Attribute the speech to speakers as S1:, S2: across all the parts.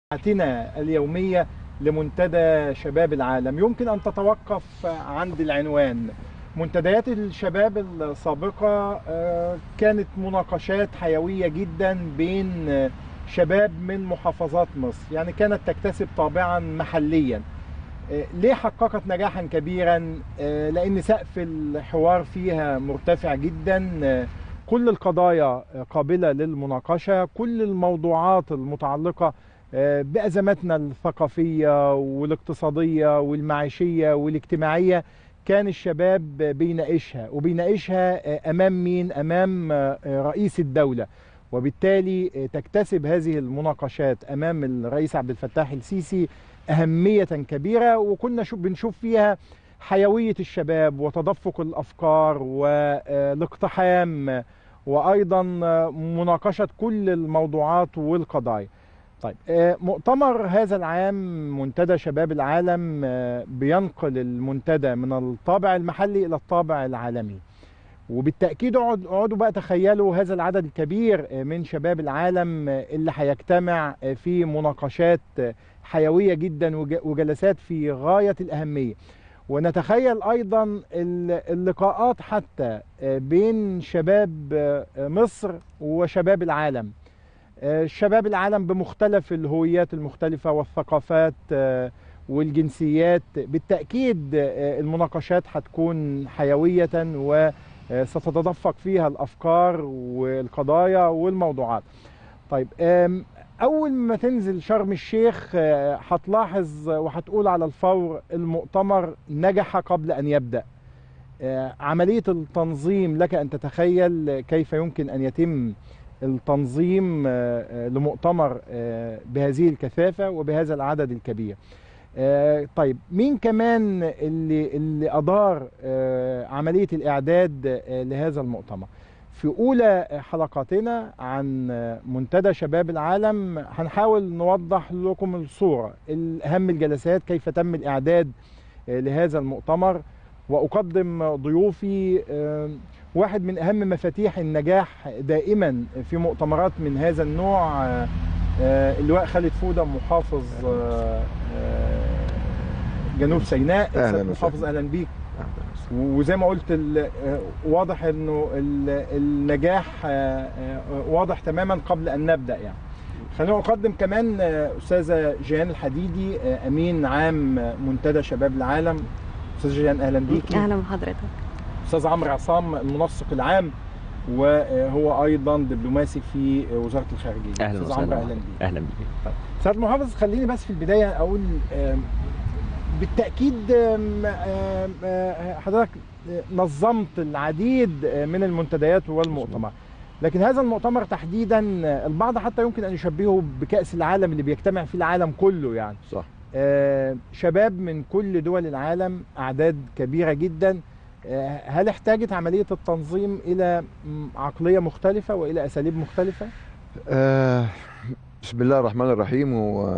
S1: ساعتنا اليومية لمنتدى شباب العالم يمكن أن تتوقف عند العنوان منتديات الشباب السابقة آه، كانت مناقشات حيوية جدا بين آه، شباب من محافظات مصر يعني كانت تكتسب طابعا محليا آه، ليه حققت نجاحا كبيرا آه، لأن سقف الحوار فيها مرتفع جدا آه، كل القضايا قابلة للمناقشة كل الموضوعات المتعلقة آه، بأزماتنا الثقافية والاقتصادية والمعيشية والاجتماعية كان الشباب بيناقشها وبيناقشها آه، أمام مين؟ أمام آه، رئيس الدولة وبالتالي آه، تكتسب هذه المناقشات أمام الرئيس عبد الفتاح السيسي أهمية كبيرة وكنا شو بنشوف فيها حيوية الشباب وتدفق الأفكار والاقتحام وأيضا مناقشة كل الموضوعات والقضايا طيب آه، مؤتمر هذا العام منتدى شباب العالم آه، بينقل المنتدى من الطابع المحلي إلى الطابع العالمي وبالتأكيد اقعد- اقعدوا بقى تخيلوا هذا العدد الكبير آه، من شباب العالم آه، اللي هيجتمع آه، في مناقشات آه، حيوية جدا وج- وجلسات في غاية الأهمية ونتخيل أيضا ال- اللقاءات حتى آه، بين شباب آه، مصر وشباب العالم آه، شباب العالم بمختلف الهويات المختلفة والثقافات آه، والجنسيات بالتأكيد آه، المناقشات هتكون حيوية وستتدفق فيها الأفكار والقضايا والموضوعات طيب آم، أول ما تنزل شرم الشيخ آه، هتلاحظ وهتقول على الفور المؤتمر نجح قبل أن يبدأ آه، عملية التنظيم لك أن تتخيل كيف يمكن أن يتم التنظيم آه، آه، لمؤتمر آه، بهذه الكثافة وبهذا العدد الكبير آه، طيب مين كمان اللي اللي أدار آه، عملية الإعداد آه، لهذا المؤتمر في أولى حلقاتنا عن آه، منتدى شباب العالم هنحاول نوضح لكم الصورة أهم الجلسات كيف تم الإعداد آه، لهذا المؤتمر وأقدم ضيوفي آه، واحد من أهم مفاتيح النجاح دائما في مؤتمرات من هذا النوع آه، آه، اللواء خالد فودة محافظ آه، آه، جنوب سيناء
S2: أهلاً
S1: سيادة
S2: وسهلاً.
S1: محافظ أهلا بيك وزي ما قلت ال- آه، واضح انه ال- النجاح آه، آه، واضح تماما قبل ان نبدا يعني خلينا اقدم كمان آه، استاذه جيهان الحديدي آه، امين عام آه، منتدى شباب العالم استاذه جيهان اهلا بيكي
S3: اهلا بحضرتك
S1: استاذ عمرو عصام المنسق العام وهو ايضا دبلوماسي في وزاره الخارجيه
S4: اهلا
S1: استاذ عمرو
S4: وسهلا
S1: اهلا بيك
S4: اهلا بيك
S1: سيد المحافظ خليني بس في البدايه اقول آم، بالتاكيد آم، آم، آه، حضرتك نظمت العديد من المنتديات والمؤتمرات لكن هذا المؤتمر تحديدا البعض حتى يمكن ان يشبهه بكاس العالم اللي بيجتمع فيه العالم كله يعني
S2: صح
S1: آه، شباب من كل دول العالم اعداد كبيره جدا آه، هل احتاجت عمليه التنظيم الى م، عقليه مختلفه والى اساليب مختلفه؟
S2: آه بسم الله الرحمن الرحيم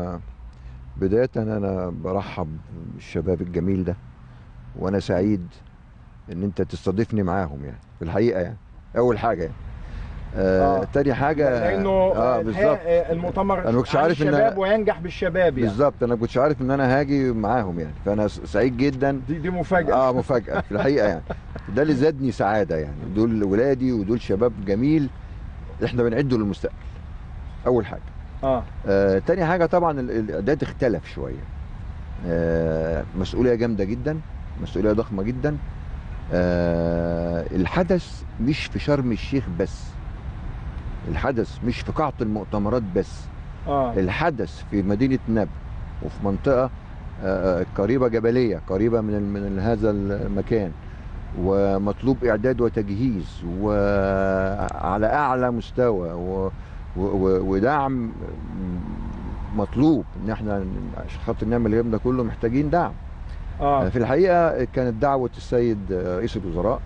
S2: وبداية أنا برحب بالشباب الجميل ده وأنا سعيد إن أنت تستضيفني معاهم يعني في الحقيقة يعني أول حاجة يعني آه,
S1: آه.
S2: تاني حاجة
S1: لانه
S2: آه
S1: الحقيقة،
S2: بالظبط
S1: آه، المؤتمر
S2: أنا ما كنتش
S1: عن
S2: عارف إن-
S1: الشباب وينجح بالشباب يعني
S2: بالظبط أنا ما كنتش عارف إن أنا هاجي معاهم يعني فأنا س- سعيد جدا
S1: دي دي مفاجاه
S2: اه مفاجأة في الحقيقة يعني ده اللي زادني سعادة يعني دول ولادي ودول شباب جميل احنا بنعده للمستقبل أول حاجة
S1: اه
S2: آه، تاني حاجة طبعا ال- الإعداد اختلف شوية آه، مسؤولية جامدة جدا مسؤولية ضخمة جدا آه، الحدث مش في شرم الشيخ بس الحدث مش في قاعة المؤتمرات بس
S1: اه
S2: الحدث في مدينة نب وفي منطقة آه، قريبة جبلية قريبة من ال- من هذا المكان ومطلوب إعداد وتجهيز وعلى أعلى مستوى و و- و- ودعم مطلوب ان احنا عشان خاطر نعمل الكلام ده كله محتاجين دعم
S1: اه
S2: في الحقيقه كانت دعوه السيد رئيس الوزراء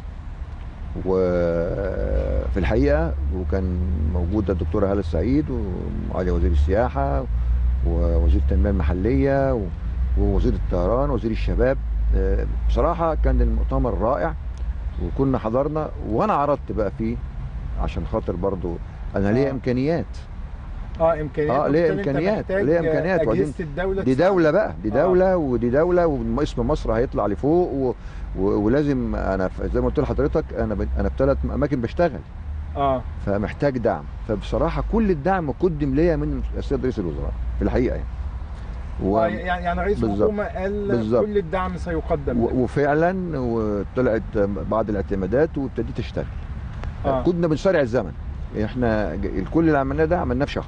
S2: وفي الحقيقه وكان موجود الدكتوره هاله السعيد ومعالي وزير السياحه ووزير التنميه المحليه و- ووزير الطيران ووزير الشباب آه، بصراحه كان المؤتمر رائع وكنا حضرنا وانا عرضت بقى فيه عشان خاطر برضو انا ليا
S1: آه.
S2: امكانيات
S1: اه امكانيات
S2: آه، ليه
S1: وبالتالي أنت
S2: إمكانيات،
S1: محتاج
S2: ليه إمكانيات، وبعدين
S1: اجهزه الدوله
S2: دي
S1: تساعدك.
S2: دولة بقى دي
S1: آه.
S2: دولة ودي دولة واسم مصر هيطلع لفوق و... و... ولازم انا ف- زي ما قلت لحضرتك انا ب... انا في ثلاث اماكن بشتغل
S1: اه
S2: فمحتاج دعم فبصراحة كل الدعم قدم ليا من السيد رئيس الوزراء في الحقيقة يعني و...
S1: آه، يعني يعني رئيس
S2: بالظبط.
S1: الحكومه قال
S2: بالظبط.
S1: كل الدعم سيقدم لك.
S2: و... وفعلا وطلعت بعض الاعتمادات وابتديت اشتغل
S1: آه.
S2: كنا بنسارع الزمن احنا ج- كل اللي عملناه ده عملناه في شهر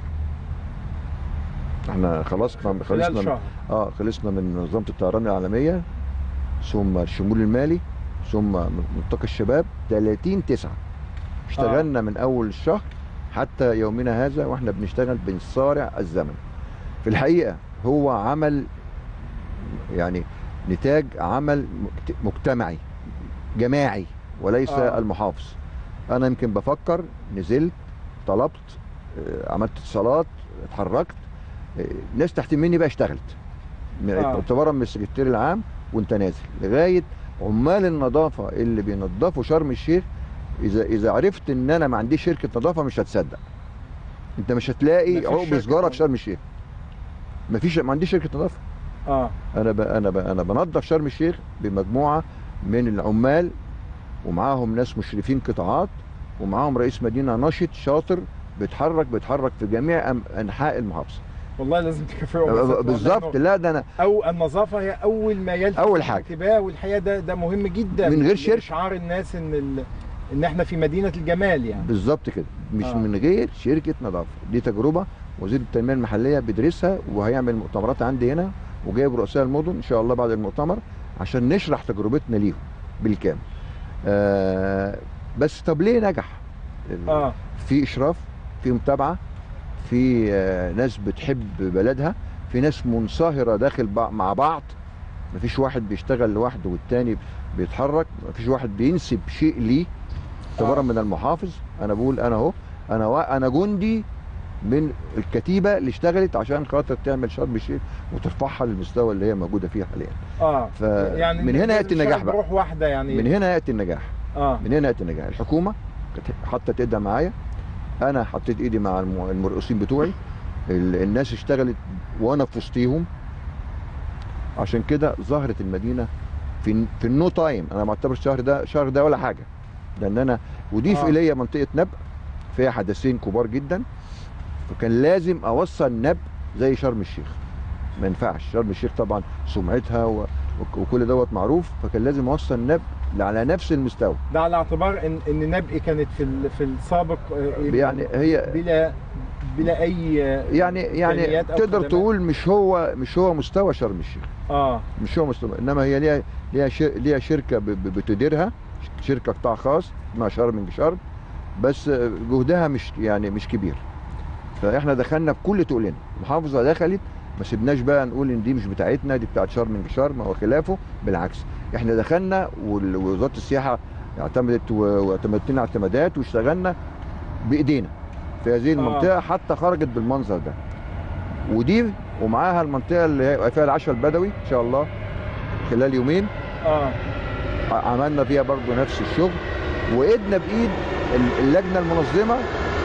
S2: احنا خلاص
S1: خلال
S2: خلصنا
S1: شهر
S2: اه خلصنا من منظمه الطيران العالميه ثم الشمول المالي ثم ملتقى الشباب 30 9 اشتغلنا من اول الشهر حتى يومنا هذا واحنا بنشتغل بنصارع الزمن في الحقيقه هو عمل يعني نتاج عمل مجت- مجتمعي جماعي وليس
S1: آه.
S2: آه. المحافظ انا يمكن بفكر نزلت طلبت آه، عملت اتصالات اتحركت آه، ناس تحت مني بقى اشتغلت من-
S1: آه.
S2: اعتبارا من السكرتير العام وانت نازل لغايه عمال النظافه اللي بينظفوا شرم الشيخ اذا اذا عرفت ان انا ما عنديش شركه نظافه مش هتصدق انت مش هتلاقي
S1: مفيش
S2: عقب
S1: شركة
S2: سجاره في شرم الشيخ مفيش ما عنديش شركه نظافه
S1: اه
S2: انا ب... انا ب... انا بنظف شرم الشيخ بمجموعه من العمال ومعاهم ناس مشرفين قطاعات ومعاهم رئيس مدينه نشط شاطر بيتحرك بيتحرك في جميع أم... انحاء المحافظه
S1: والله لازم تكافئهم بس
S2: بالظبط لا ده انا
S1: او النظافه هي اول ما يلفت
S2: أول حاجة.
S1: الانتباه والحقيقه ده ده مهم جدا
S2: من غير شركة.
S1: اشعار الناس ان ال... ان احنا في مدينه الجمال يعني
S2: بالظبط كده مش
S1: آه.
S2: آه. من غير شركه نظافه دي تجربه وزير التنميه المحليه بيدرسها وهيعمل مؤتمرات عندي هنا وجايب رؤساء المدن ان شاء الله بعد المؤتمر عشان نشرح تجربتنا ليهم بالكامل آه بس طب ليه نجح
S1: اه
S2: في اشراف في متابعه في آه، ناس بتحب بلدها في ناس منصهره داخل بع- مع بعض مفيش واحد بيشتغل لوحده والتاني بيتحرك مفيش واحد بينسب شيء ليه اعتبارا
S1: آه.
S2: من المحافظ انا بقول انا اهو انا وا- انا جندي من الكتيبه اللي اشتغلت عشان خاطر تعمل شرم الشيخ وترفعها للمستوى اللي هي موجوده فيه حاليا
S1: اه
S2: ف- من
S1: ن-
S2: هنا يأتي
S1: نشتغل
S2: النجاح بقى.
S1: بروح واحده يعني
S2: من هنا ياتي النجاح
S1: اه
S2: من هنا ياتي النجاح الحكومه كانت حطت ايدها معايا انا حطيت ايدي مع الم- المرؤوسين بتوعي ال- الناس اشتغلت وانا في وسطيهم عشان كده ظهرت المدينه في في النو تايم انا معتبر الشهر ده شهر ده ولا حاجه لان انا وضيف
S1: آه.
S2: آه. الي منطقه نبأ فيها حدثين كبار جدا فكان لازم اوصل نبأ زي شرم الشيخ ما ينفعش شرم الشيخ طبعا سمعتها و... وك- وكل دوت معروف فكان لازم اوصل نبأ على نفس المستوى
S1: ده على اعتبار ان ان نبقي كانت في ال- في السابق آه،
S2: يعني هي
S1: بلا بلا اي آه،
S2: يعني يعني
S1: إمكانيات أو
S2: تقدر
S1: خدمات.
S2: تقول مش هو مش هو مستوى شرم الشيخ
S1: اه
S2: مش هو مستوى انما هي ليها ليها شر... ليها شركه ب... ب- بتديرها شركه قطاع خاص اسمها شارمنج شرم بس جهدها مش يعني مش كبير فاحنا دخلنا بكل تقولنا المحافظه دخلت ما سيبناش بقى نقول ان دي مش بتاعتنا دي بتاعت شارمنج شرم او خلافه بالعكس احنا دخلنا وال- ووزاره السياحه اعتمدت و- واعتمدت لنا اعتمادات واشتغلنا بايدينا في هذه المنطقه حتى خرجت بالمنظر ده ودي ومعاها المنطقه اللي هيبقى فيها العشاء البدوي ان شاء الله خلال يومين
S1: اه
S2: ع- عملنا فيها برضو نفس الشغل وايدنا بايد ال- اللجنه المنظمه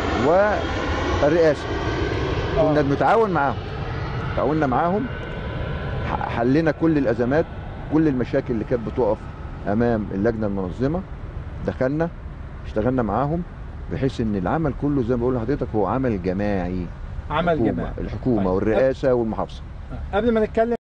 S2: والرئاسه كنا
S1: اه
S2: بنتعاون معاهم تعاوننا معاهم ح- حلينا كل الازمات كل المشاكل اللي كانت بتقف امام اللجنه المنظمه دخلنا اشتغلنا معاهم بحيث ان العمل كله زي ما بقول لحضرتك هو عمل جماعي
S1: عمل
S2: الحكومة-
S1: جماعي
S2: الحكومه
S1: طيب.
S2: والرئاسه والمحافظه
S1: قبل ما نتكلم